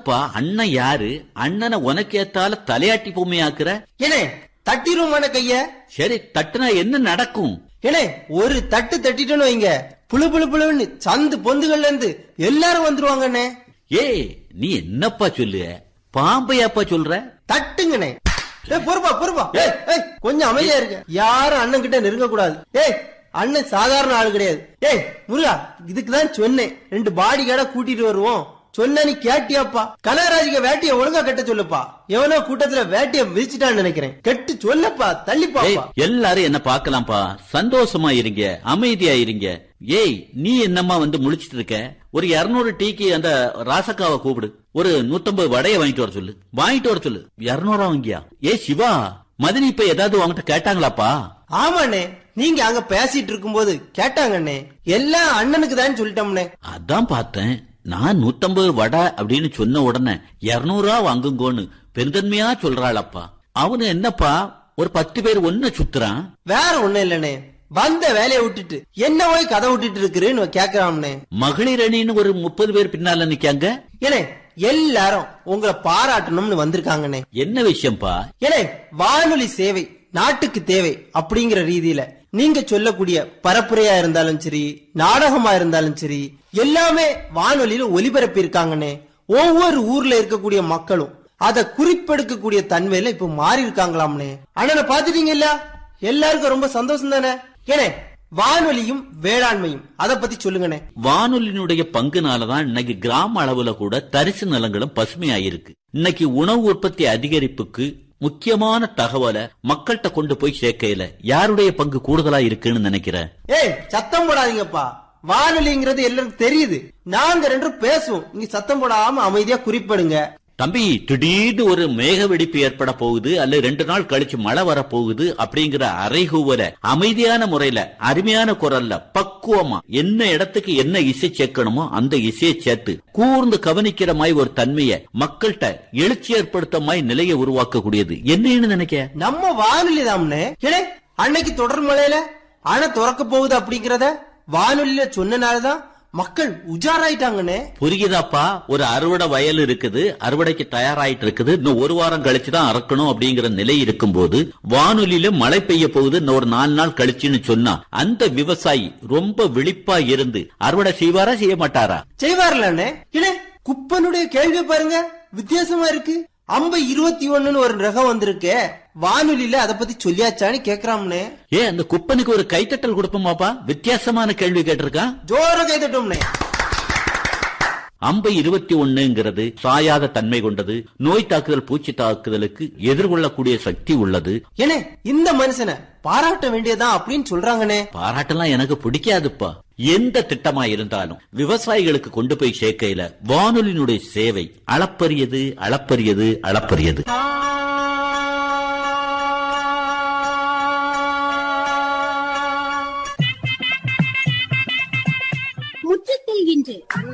என்னப்பா அண்ணன் யாரு அண்ணனை உனக்கு ஏத்தால தலையாட்டி பொம்மையாக்குற ஏனே தட்டிருமான கைய சரி தட்டுனா என்ன நடக்கும் ஏனே ஒரு தட்டு தட்டிட்டோன்னு வைங்க புழு புழு புழுன்னு சந்து பொந்துகள்ல இருந்து எல்லாரும் வந்துருவாங்கண்ணே ஏய் நீ என்னப்பா சொல்லு பாம்பையாப்பா சொல்ற தட்டுங்கண்ணே ஏய் பொறுப்பா பொறுப்பா ஏய் ஏய் கொஞ்சம் அமைதியா இருக்க யாரும் அண்ணன் கிட்ட நெருங்க கூடாது ஏய் அண்ணன் சாதாரண ஆளு கிடையாது ஏய் முருகா இதுக்கு தான் சொன்னேன் ரெண்டு பாடி கார்டை கூட்டிட்டு வருவோம் சொன்ன நீ கேட்டியாப்பா கனகராஜுக்கு வேட்டிய ஒழுங்கா கட்ட சொல்லுப்பா எவனோ கூட்டத்துல வேட்டிய விரிச்சிட்டான்னு நினைக்கிறேன் கெட்டு சொல்லப்பா தள்ளிப்பா ஏய் எல்லாரும் என்ன பார்க்கலாம்ப்பா சந்தோஷமா இருங்க அமைதியா இருங்க ஏய் நீ என்னம்மா வந்து முழிச்சிட்டு இருக்க ஒரு இருநூறு டீக்கு அந்த ராசக்காவை கூப்பிடு ஒரு நூத்தம்பது வடைய வாங்கிட்டு வர சொல்லு வாங்கிட்டு வர சொல்லு இருநூறா வாங்கியா ஏ சிவா மதினி இப்ப ஏதாவது உங்ககிட்ட கேட்டாங்களாப்பா ஆமாண்ணே நீங்க அங்க பேசிட்டு இருக்கும்போது கேட்டாங்கண்ணே எல்லாம் அண்ணனுக்கு தான் சொல்லிட்டோம்னே அதான் பார்த்தேன் நான் நூத்தம்பது வடை அப்படின்னு சொன்ன உடனே இருநூறா வாங்குங்கோன்னு பெருந்தன்மையா சொல்றாளப்பா அவனு என்னப்பா ஒரு பத்து பேர் ஒன்ன சுத்துறான் வேற ஒண்ணும் இல்லண்ணே வந்த வேலையை விட்டுட்டு என்ன போய் கதை விட்டுட்டு இருக்குன்னு கேக்குறாம்னே மகளிர் அணின்னு ஒரு முப்பது பேர் பின்னால நிக்காங்க ஏனே எல்லாரும் உங்களை பாராட்டணும்னு வந்திருக்காங்கண்ணே என்ன விஷயம்ப்பா ஏனே வானொலி சேவை நாட்டுக்கு தேவை அப்படிங்கிற ரீதியில நீங்க சொல்லக்கூடிய பரப்புரையா இருந்தாலும் சரி நாடகமா இருந்தாலும் சரி எல்லாமே வானொலியில ஒலிபரப்பி இருக்காங்கண்ணே ஒவ்வொரு ஊர்ல இருக்கக்கூடிய மக்களும் அதை குறிப்பெடுக்கக்கூடிய தன்மையில இப்ப மாறி இருக்காங்களாம்னே அண்ணனை பாத்துட்டீங்கல்ல எல்லாருக்கும் ரொம்ப சந்தோஷம் தானே ஏனே வானொலியும் வேளாண்மையும் அத பத்தி சொல்லுங்கண்ணே வானொலியினுடைய பங்குனாலதான் இன்னைக்கு கிராம அளவுல கூட தரிசு நிலங்களும் பசுமையாயிருக்கு இன்னைக்கு உணவு உற்பத்தி அதிகரிப்புக்கு முக்கியமான தகவலை மக்கள்கிட்ட கொண்டு போய் சேர்க்கையில யாருடைய பங்கு கூடுதலா இருக்குன்னு நினைக்கிற ஏய் சத்தம் போடாதீங்கப்பா வானொலிங்கிறது எல்லாருக்கும் தெரியுது நாங்க ரெண்டு பேரும் பேசுவோம் நீங்க சத்தம் போடாம அமைதியா குறிப்பிடுங்க தம்பி திடீர்னு ஒரு மேக வெடிப்பு ஏற்பட போகுது அல்ல ரெண்டு நாள் கழிச்சு மழை வர போகுது அப்படிங்கிற அறைகூவல அமைதியான முறையில அருமையான குரல்ல பக்குவமா என்ன இடத்துக்கு என்ன இசை சேர்க்கணுமோ அந்த இசையை சேர்த்து கூர்ந்து கவனிக்கிற மாதிரி ஒரு தன்மையை மக்கள்கிட்ட எழுச்சி ஏற்படுத்த மாதிரி நிலையை உருவாக்கக்கூடியது என்னன்னு நினைக்க நம்ம வானொலி தாம்னே ஏனே அன்னைக்கு தொடர் மழையில அணை திறக்க போகுது அப்படிங்கறத வானொலியில சொன்னனாலதான் மக்கள் உஜாராயிட்டாங்கண்ணே புரியுதாப்பா ஒரு அறுவடை வயல் இருக்குது அறுவடைக்கு தயாராயிட்டு இருக்குது இன்னும் ஒரு வாரம் கழிச்சு தான் அறுக்கணும் அப்படிங்கிற நிலை இருக்கும்போது வானொலியில மழை பெய்ய போகுது இன்னும் ஒரு நாலு நாள் கழிச்சுன்னு சொன்னா அந்த விவசாயி ரொம்ப விழிப்பா இருந்து அறுவடை செய்வாரா செய்ய மாட்டாரா செய்வார்லண்ணே ஏனே குப்பனுடைய கேள்வி பாருங்க வித்தியாசமா இருக்கு அம்ப இருபத்தி ஒண்ணுன்னு ஒரு ரகம் வந்திருக்கே வானொலியில அத பத்தி சொல்லியாச்சான்னு கேக்குறாம்னே ஏ அந்த குப்பனுக்கு ஒரு கைத்தட்டல் கொடுப்போமாப்பா வித்தியாசமான கேள்வி கேட்டிருக்கான் ஜோர கைதட்டோம்னே அம்பை இருபத்தி ஒண்ணுங்கிறது சாயாத தன்மை கொண்டது நோய் தாக்குதல் பூச்சி தாக்குதலுக்கு எதிர்கொள்ளக்கூடிய சக்தி உள்ளது ஏனே இந்த மனுஷனை பாராட்ட வேண்டியதான் அப்படின்னு சொல்றாங்கண்ணே பாராட்டெல்லாம் எனக்கு பிடிக்காதுப்பா எந்த திட்டமா இருந்தாலும் விவசாயிகளுக்கு கொண்டு போய் சேர்க்கையில வானொலியினுடைய சேவை அளப்பரியது அளப்பரியது அளப்பரியது